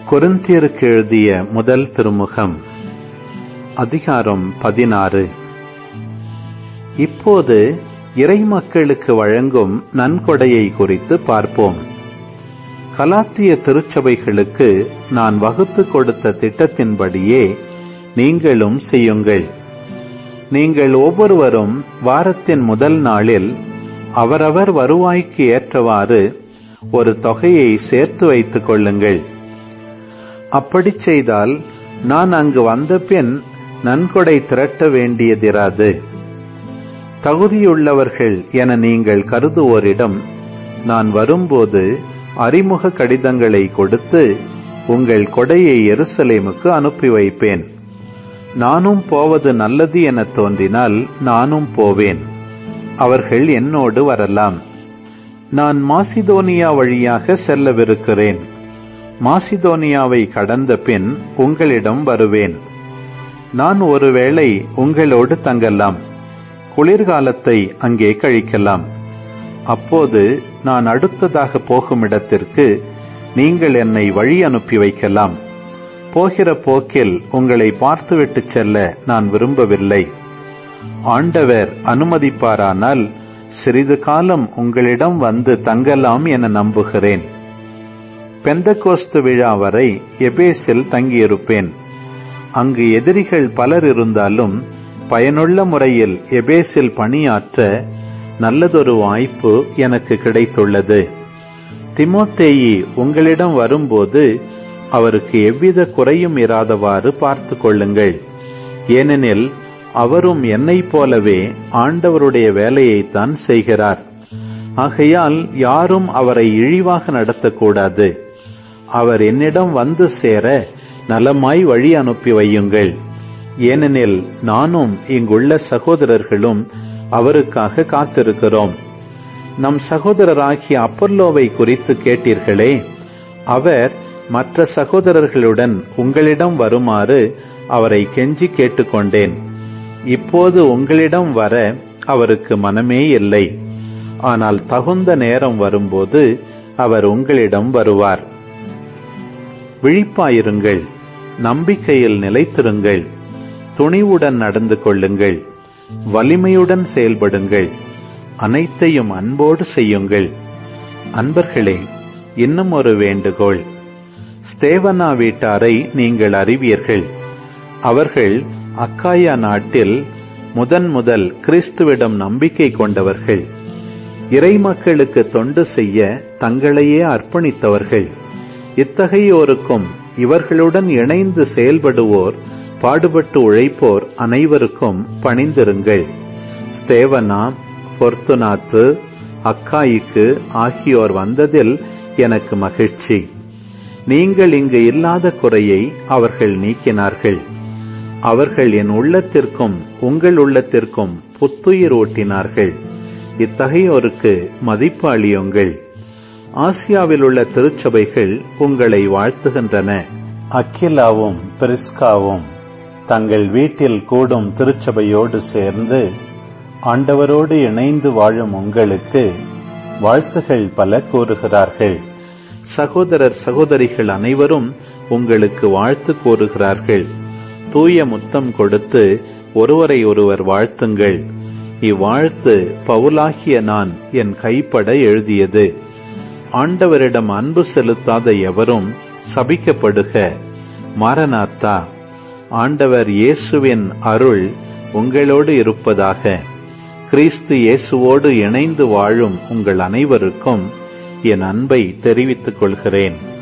கொரிந்தியருக்கு எழுதிய முதல் திருமுகம் அதிகாரம் பதினாறு இப்போது இறைமக்களுக்கு வழங்கும் நன்கொடையை குறித்து பார்ப்போம் கலாத்திய திருச்சபைகளுக்கு நான் வகுத்து கொடுத்த திட்டத்தின்படியே நீங்களும் செய்யுங்கள் நீங்கள் ஒவ்வொருவரும் வாரத்தின் முதல் நாளில் அவரவர் வருவாய்க்கு ஏற்றவாறு ஒரு தொகையை சேர்த்து வைத்துக் கொள்ளுங்கள் அப்படி செய்தால் நான் அங்கு வந்தபின் நன்கொடை திரட்ட வேண்டியதிராது தகுதியுள்ளவர்கள் என நீங்கள் கருதுவோரிடம் நான் வரும்போது அறிமுக கடிதங்களை கொடுத்து உங்கள் கொடையை எருசலேமுக்கு அனுப்பி வைப்பேன் நானும் போவது நல்லது என தோன்றினால் நானும் போவேன் அவர்கள் என்னோடு வரலாம் நான் மாசிதோனியா வழியாக செல்லவிருக்கிறேன் மாசிதோனியாவை கடந்த பின் உங்களிடம் வருவேன் நான் ஒருவேளை உங்களோடு தங்கலாம் குளிர்காலத்தை அங்கே கழிக்கலாம் அப்போது நான் அடுத்ததாக போகும் இடத்திற்கு நீங்கள் என்னை வழி அனுப்பி வைக்கலாம் போகிற போக்கில் உங்களை பார்த்துவிட்டு செல்ல நான் விரும்பவில்லை ஆண்டவர் அனுமதிப்பாரானால் சிறிது காலம் உங்களிடம் வந்து தங்கலாம் என நம்புகிறேன் பெந்தகோஸ்து விழா வரை எபேஸில் தங்கியிருப்பேன் அங்கு எதிரிகள் பலர் இருந்தாலும் பயனுள்ள முறையில் எபேஸில் பணியாற்ற நல்லதொரு வாய்ப்பு எனக்கு கிடைத்துள்ளது திமோத்தேயி உங்களிடம் வரும்போது அவருக்கு எவ்வித குறையும் இராதவாறு பார்த்து கொள்ளுங்கள் ஏனெனில் அவரும் என்னைப் போலவே ஆண்டவருடைய வேலையைத்தான் செய்கிறார் ஆகையால் யாரும் அவரை இழிவாக நடத்தக்கூடாது அவர் என்னிடம் வந்து சேர நலமாய் வழி அனுப்பி வையுங்கள் ஏனெனில் நானும் இங்குள்ள சகோதரர்களும் அவருக்காக காத்திருக்கிறோம் நம் சகோதரராகிய அப்பல்லோவை குறித்து கேட்டீர்களே அவர் மற்ற சகோதரர்களுடன் உங்களிடம் வருமாறு அவரை கெஞ்சி கேட்டுக்கொண்டேன் இப்போது உங்களிடம் வர அவருக்கு மனமே இல்லை ஆனால் தகுந்த நேரம் வரும்போது அவர் உங்களிடம் வருவார் விழிப்பாயிருங்கள் நம்பிக்கையில் நிலைத்திருங்கள் துணிவுடன் நடந்து கொள்ளுங்கள் வலிமையுடன் செயல்படுங்கள் அனைத்தையும் அன்போடு செய்யுங்கள் அன்பர்களே இன்னும் ஒரு வேண்டுகோள் ஸ்தேவனா வீட்டாரை நீங்கள் அறிவீர்கள் அவர்கள் அக்காயா நாட்டில் முதன் முதல் கிறிஸ்துவிடம் நம்பிக்கை கொண்டவர்கள் இறை மக்களுக்கு தொண்டு செய்ய தங்களையே அர்ப்பணித்தவர்கள் இத்தகையோருக்கும் இவர்களுடன் இணைந்து செயல்படுவோர் பாடுபட்டு உழைப்போர் அனைவருக்கும் பணிந்திருங்கள் ஸ்தேவனா பொர்த்துனாத்து அக்காய்க்கு ஆகியோர் வந்ததில் எனக்கு மகிழ்ச்சி நீங்கள் இங்கு இல்லாத குறையை அவர்கள் நீக்கினார்கள் அவர்கள் என் உள்ளத்திற்கும் உங்கள் உள்ளத்திற்கும் புத்துயிர் ஊட்டினார்கள் இத்தகையோருக்கு மதிப்பு அளியுங்கள் ஆசியாவில் உள்ள திருச்சபைகள் உங்களை வாழ்த்துகின்றன அக்கிலாவும் பிரிஸ்காவும் தங்கள் வீட்டில் கூடும் திருச்சபையோடு சேர்ந்து ஆண்டவரோடு இணைந்து வாழும் உங்களுக்கு வாழ்த்துகள் பல கூறுகிறார்கள் சகோதரர் சகோதரிகள் அனைவரும் உங்களுக்கு வாழ்த்து கூறுகிறார்கள் தூய முத்தம் கொடுத்து ஒருவரை ஒருவர் வாழ்த்துங்கள் இவ்வாழ்த்து பவுலாகிய நான் என் கைப்பட எழுதியது ஆண்டவரிடம் அன்பு செலுத்தாத எவரும் சபிக்கப்படுக மாரநாத்தா ஆண்டவர் இயேசுவின் அருள் உங்களோடு இருப்பதாக கிறிஸ்து இயேசுவோடு இணைந்து வாழும் உங்கள் அனைவருக்கும் என் அன்பை தெரிவித்துக் கொள்கிறேன்